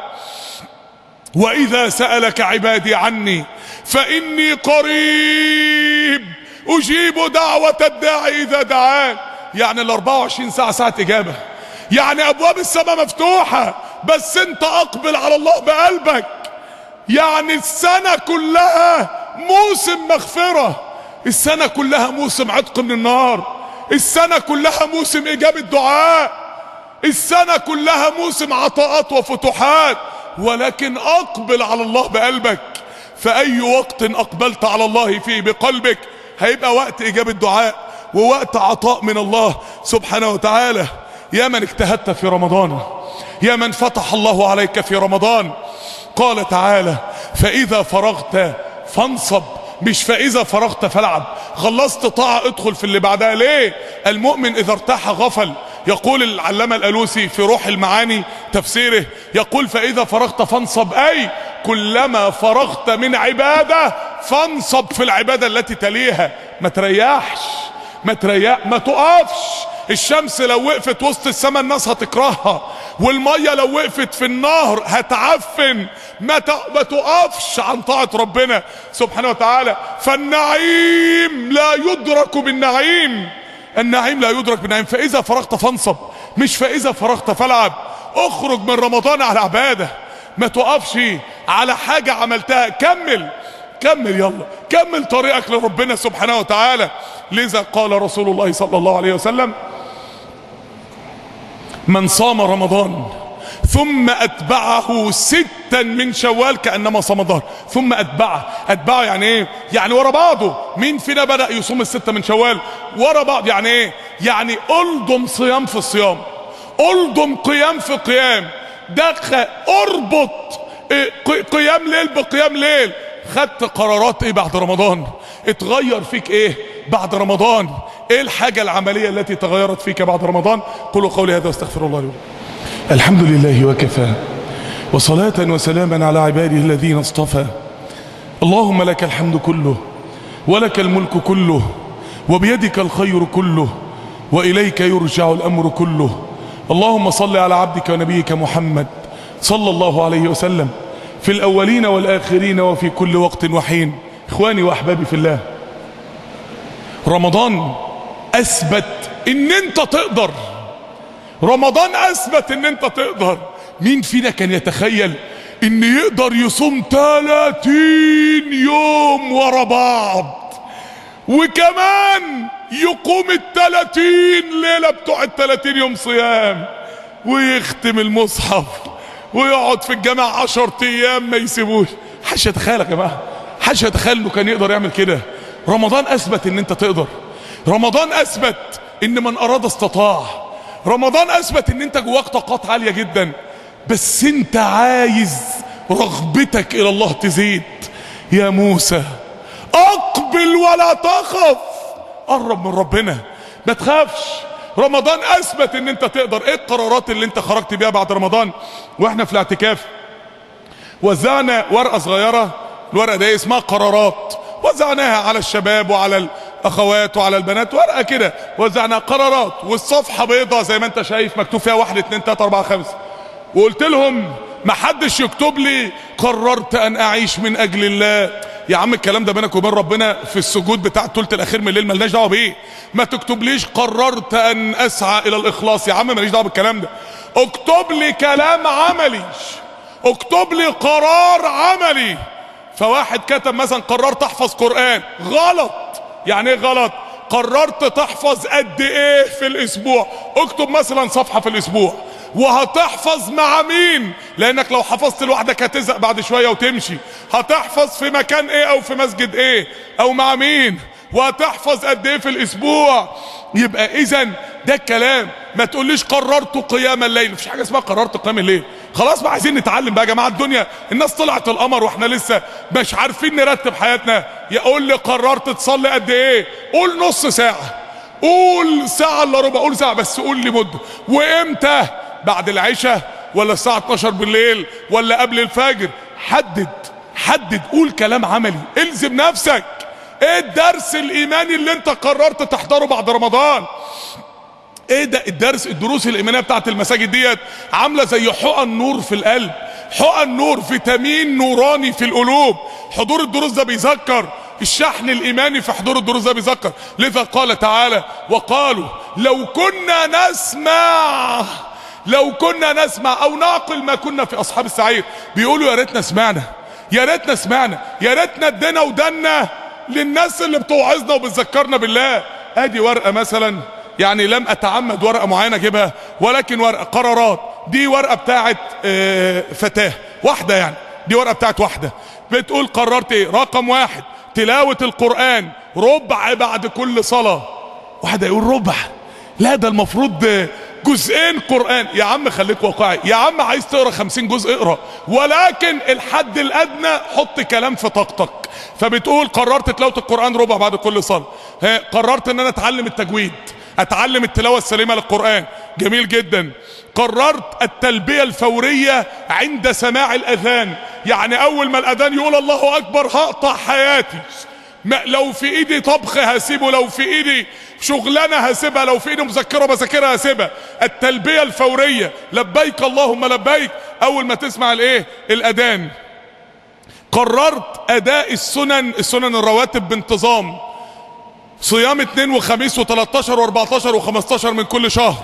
واذا سألك عبادي عني فاني قريب اجيب دعوة الداعي اذا دعان يعني ال 24 ساعة ساعة اجابة يعني ابواب السماء مفتوحة بس انت اقبل على الله بقلبك يعني السنة كلها موسم مغفرة السنة كلها موسم عتق من النار السنة كلها موسم اجابة دعاء السنة كلها موسم عطاءات وفتوحات ولكن اقبل على الله بقلبك فاي وقت اقبلت على الله فيه بقلبك هيبقى وقت اجابة دعاء ووقت عطاء من الله سبحانه وتعالى يا من اجتهدت في رمضان يا من فتح الله عليك في رمضان قال تعالى فإذا فرغت فانصب مش فإذا فرغت فالعب خلصت طاعة ادخل في اللي بعدها ليه المؤمن إذا ارتاح غفل يقول العلامة الألوسي في روح المعاني تفسيره يقول فإذا فرغت فانصب أي كلما فرغت من عبادة فانصب في العبادة التي تليها ما تريحش ما تريح ما تقفش الشمس لو وقفت وسط السماء الناس هتكرهها والميه لو وقفت في النهر هتعفن ما ما تقفش عن طاعه ربنا سبحانه وتعالى فالنعيم لا يدرك بالنعيم النعيم لا يدرك بالنعيم فاذا فرغت فانصب مش فاذا فرغت فالعب اخرج من رمضان على عباده ما تقفش على حاجه عملتها كمل كمل يلا كمل طريقك لربنا سبحانه وتعالى لذا قال رسول الله صلى الله عليه وسلم من صام رمضان ثم اتبعه ستا من شوال كانما صام ظهر ثم اتبعه اتبعه يعني ايه يعني ورا بعضه مين فينا بدا يصوم السته من شوال ورا بعض يعني ايه يعني الضم صيام في الصيام الضم قيام في قيام دخل اربط إيه قيام ليل بقيام ليل خدت قرارات ايه بعد رمضان اتغير فيك ايه بعد رمضان ايه الحاجة العملية التي تغيرت فيك بعد رمضان قولوا قولي هذا واستغفر الله لي الحمد لله وكفى وصلاة وسلاما على عباده الذين اصطفى اللهم لك الحمد كله ولك الملك كله وبيدك الخير كله وإليك يرجع الأمر كله اللهم صل على عبدك ونبيك محمد صلى الله عليه وسلم في الأولين والآخرين وفي كل وقت وحين إخواني وأحبابي في الله رمضان أثبت إن أنت تقدر رمضان أثبت إن أنت تقدر مين فينا كان يتخيل إن يقدر يصوم 30 يوم ورا بعض وكمان يقوم التلاتين ليلة بتوع التلاتين يوم صيام ويختم المصحف ويقعد في الجامع عشر ايام ما يسيبوش حش يتخيل يا جماعه حش يتخيل انه كان يقدر يعمل كده رمضان اثبت ان انت تقدر رمضان اثبت ان من اراد استطاع رمضان اثبت ان انت جواك طاقات عاليه جدا بس انت عايز رغبتك الى الله تزيد يا موسى اقبل ولا تخف قرب من ربنا ما تخافش رمضان اثبت ان انت تقدر ايه القرارات اللي انت خرجت بيها بعد رمضان واحنا في الاعتكاف وزعنا ورقه صغيره الورقه دي اسمها قرارات وزعناها على الشباب وعلى اخوات وعلى البنات ورقه كده وزعنا قرارات والصفحه بيضة زي ما انت شايف مكتوب فيها واحد اتنين تلاته اربعه خمسه وقلت لهم ما حدش يكتب لي قررت ان اعيش من اجل الله يا عم الكلام ده بينك وبين ربنا في السجود بتاع الثلث الاخير من الليل ملناش دعوه بيه ما تكتبليش قررت ان اسعى الى الاخلاص يا عم ماليش دعوه بالكلام ده اكتب لي كلام عملي اكتب لي قرار عملي فواحد كتب مثلا قررت احفظ قران غلط يعني ايه غلط قررت تحفظ قد ايه في الاسبوع اكتب مثلا صفحه في الاسبوع وهتحفظ مع مين لانك لو حفظت لوحدك هتزهق بعد شويه وتمشي هتحفظ في مكان ايه او في مسجد ايه او مع مين وهتحفظ قد ايه في الاسبوع يبقى اذا ده الكلام ما تقوليش قررت قيام الليل مفيش حاجه اسمها قررت قيام الليل خلاص بقى عايزين نتعلم بقى يا جماعه الدنيا الناس طلعت القمر واحنا لسه مش عارفين نرتب حياتنا يقول لي قررت تصلي قد ايه قول نص ساعه قول ساعه الا ربع قول ساعه بس قول لي مده وامتى بعد العشاء ولا الساعه 12 بالليل ولا قبل الفجر حدد حدد قول كلام عملي الزم نفسك ايه الدرس الايماني اللي انت قررت تحضره بعد رمضان ايه ده الدرس الدروس الايمانيه بتاعت المساجد ديت عامله زي حقن نور في القلب حقن نور فيتامين نوراني في القلوب حضور الدروس ده بيذكر الشحن الايماني في حضور الدروس ده بيذكر لذا قال تعالى وقالوا لو كنا نسمع لو كنا نسمع او نعقل ما كنا في اصحاب السعير بيقولوا يا ريتنا سمعنا يا ريتنا سمعنا يا ريتنا ادينا ودنا للناس اللي بتوعظنا وبتذكرنا بالله ادي ورقه مثلا يعني لم اتعمد ورقه معينه اجيبها ولكن ورقه قرارات دي ورقه بتاعت آه، فتاه واحده يعني دي ورقه بتاعت واحده بتقول قررت ايه رقم واحد تلاوه القران ربع بعد كل صلاه واحد يقول ربع لا ده المفروض جزئين قرآن يا عم خليك واقعي يا عم عايز تقرا خمسين جزء اقرا ولكن الحد الادنى حط كلام في طاقتك فبتقول قررت تلاوة القرآن ربع بعد كل صلاة ها، قررت ان انا اتعلم التجويد اتعلم التلاوة السليمة للقرآن جميل جدا قررت التلبية الفورية عند سماع الاذان يعني اول ما الاذان يقول الله اكبر هقطع حياتي ما لو في ايدي طبخ هسيبه لو في ايدي شغلانه هسيبها لو في ايدي مذكره بذاكرها هسيبها التلبيه الفوريه لبيك اللهم لبيك اول ما تسمع الايه الاذان قررت اداء السنن السنن الرواتب بانتظام صيام اثنين وخميس و13 و14 و15 من كل شهر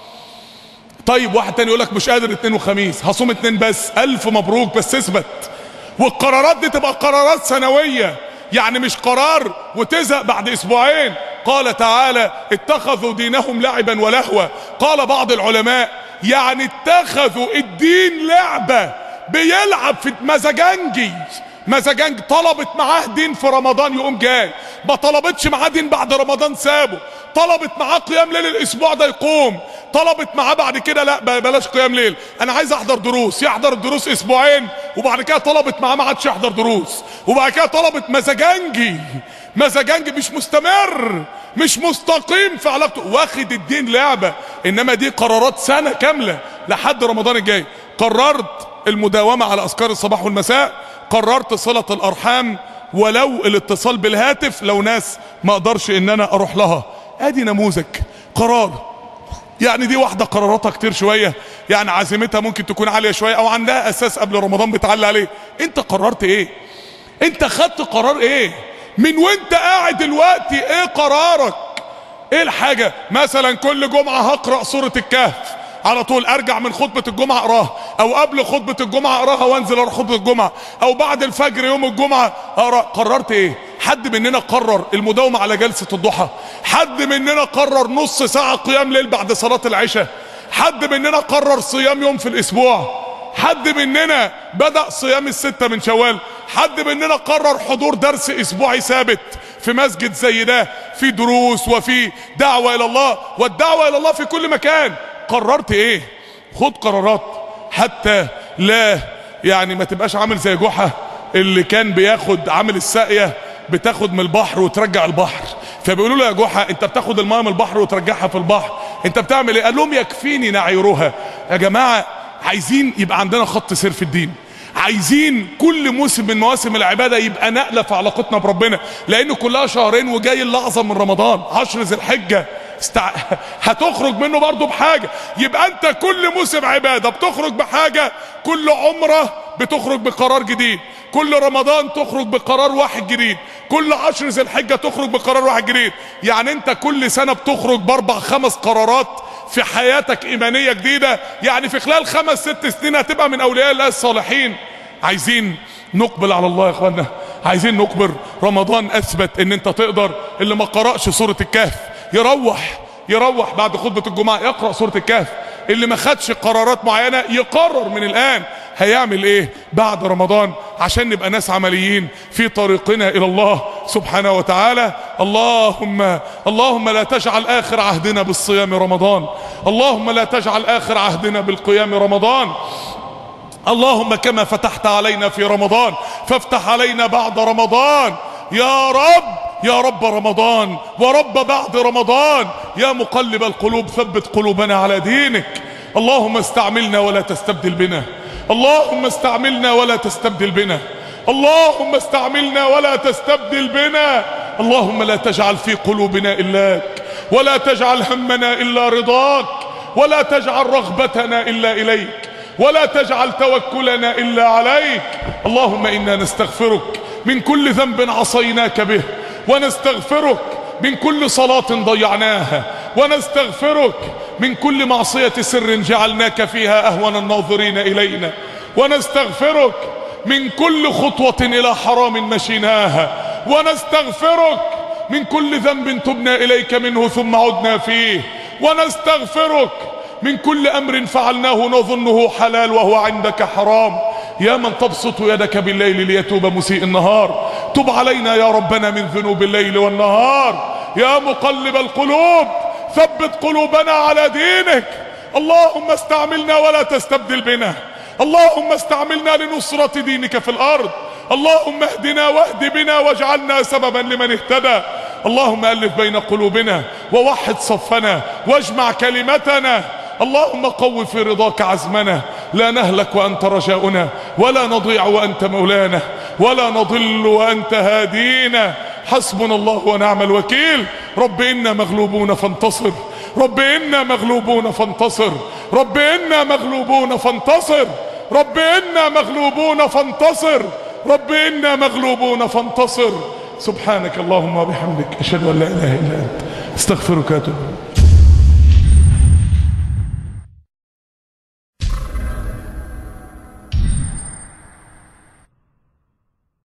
طيب واحد تاني يقول لك مش قادر اثنين وخميس هصوم اثنين بس الف مبروك بس اثبت والقرارات دي تبقى قرارات سنويه يعني مش قرار وتزهق بعد اسبوعين قال تعالى اتخذوا دينهم لعبا ولهوا قال بعض العلماء يعني اتخذوا الدين لعبة بيلعب في مزاجنجي مزاجنج طلبت معاه دين في رمضان يقوم جاي ما طلبتش معاه دين بعد رمضان سابه طلبت معاه قيام ليل الاسبوع ده يقوم طلبت معاه بعد كده لا ب- بلاش قيام ليل انا عايز احضر دروس يحضر الدروس اسبوعين وبعد كده طلبت معاه ما عادش يحضر دروس وبعد كده طلبت مزاجنجي مزاجنجي مش مستمر مش مستقيم في علاقته واخد الدين لعبة انما دي قرارات سنة كاملة لحد رمضان الجاي قررت المداومة على اذكار الصباح والمساء قررت صلة الارحام ولو الاتصال بالهاتف لو ناس ما اقدرش ان انا اروح لها ادي نموذج قرار يعني دي واحدة قراراتها كتير شوية يعني عزيمتها ممكن تكون عالية شوية او عندها اساس قبل رمضان بتعلي عليه انت قررت ايه انت خدت قرار ايه من وانت قاعد دلوقتي ايه قرارك ايه الحاجة مثلا كل جمعة هقرأ سورة الكهف على طول ارجع من خطبة الجمعة اقراها او قبل خطبة الجمعة اقراها وانزل اروح خطبة الجمعة او بعد الفجر يوم الجمعة اقرا قررت ايه حد مننا قرر المداومة على جلسة الضحى حد مننا قرر نص ساعة قيام ليل بعد صلاة العشاء حد مننا قرر صيام يوم في الاسبوع حد مننا بدأ صيام الستة من شوال حد مننا قرر حضور درس اسبوعي ثابت في مسجد زي ده في دروس وفي دعوة الى الله والدعوة الى الله في كل مكان قررت ايه خد قرارات حتى لا يعني ما تبقاش عامل زي جحا اللي كان بياخد عامل الساقية بتاخد من البحر وترجع البحر فبيقولوا له يا جحا انت بتاخد الماء من البحر وترجعها في البحر انت بتعمل ايه قال لهم يكفيني نعيرها يا جماعة عايزين يبقى عندنا خط سير في الدين عايزين كل موسم من مواسم العبادة يبقى نقلة في علاقتنا بربنا لان كلها شهرين وجاي اللحظة من رمضان عشر ذي الحجة استع... هتخرج منه برضه بحاجة يبقى انت كل موسم عبادة بتخرج بحاجة كل عمرة بتخرج بقرار جديد كل رمضان تخرج بقرار واحد جديد كل عشر ذي الحجة تخرج بقرار واحد جديد يعني انت كل سنة بتخرج باربع خمس قرارات في حياتك ايمانية جديدة يعني في خلال خمس ست سنين هتبقى من اولياء الله الصالحين عايزين نقبل على الله يا اخوانا عايزين نكبر رمضان اثبت ان انت تقدر اللي ما قرأش سورة الكهف يروح يروح بعد خطبة الجمعة يقرأ سورة الكهف اللي ما خدش قرارات معينة يقرر من الآن هيعمل ايه بعد رمضان عشان نبقى ناس عمليين في طريقنا الى الله سبحانه وتعالى اللهم اللهم لا تجعل اخر عهدنا بالصيام رمضان اللهم لا تجعل اخر عهدنا بالقيام رمضان اللهم كما فتحت علينا في رمضان فافتح علينا بعد رمضان يا رب يا رب رمضان ورب بعد رمضان يا مقلب القلوب ثبت قلوبنا على دينك اللهم استعملنا ولا تستبدل بنا اللهم استعملنا ولا تستبدل بنا اللهم استعملنا ولا تستبدل بنا اللهم لا تجعل في قلوبنا إلاك ولا تجعل همنا إلا رضاك ولا تجعل رغبتنا إلا إليك ولا تجعل توكلنا إلا عليك اللهم إنا نستغفرك من كل ذنب عصيناك به ونستغفرك من كل صلاة ضيعناها ونستغفرك من كل معصية سر جعلناك فيها أهون الناظرين إلينا ونستغفرك من كل خطوة إلى حرام مشيناها ونستغفرك من كل ذنب تبنا إليك منه ثم عدنا فيه ونستغفرك من كل أمر فعلناه نظنه حلال وهو عندك حرام يا من تبسط يدك بالليل ليتوب مسيء النهار تب علينا يا ربنا من ذنوب الليل والنهار يا مقلب القلوب ثبت قلوبنا على دينك اللهم استعملنا ولا تستبدل بنا اللهم استعملنا لنصرة دينك في الأرض اللهم اهدنا واهد بنا واجعلنا سببا لمن اهتدى اللهم ألف بين قلوبنا ووحد صفنا واجمع كلمتنا اللهم قو في رضاك عزمنا لا نهلك وأنت رجاؤنا ولا نضيع وأنت مولانا ولا نضل وأنت هادينا حسبنا الله ونعم الوكيل رب إنا مغلوبون فانتصر رب إنا مغلوبون فانتصر رب إنا مغلوبون فانتصر رب إنا مغلوبون فانتصر رب إنا مغلوبون فانتصر سبحانك اللهم وبحمدك أشهد أن لا إله إلا أنت استغفرك واتوب إليك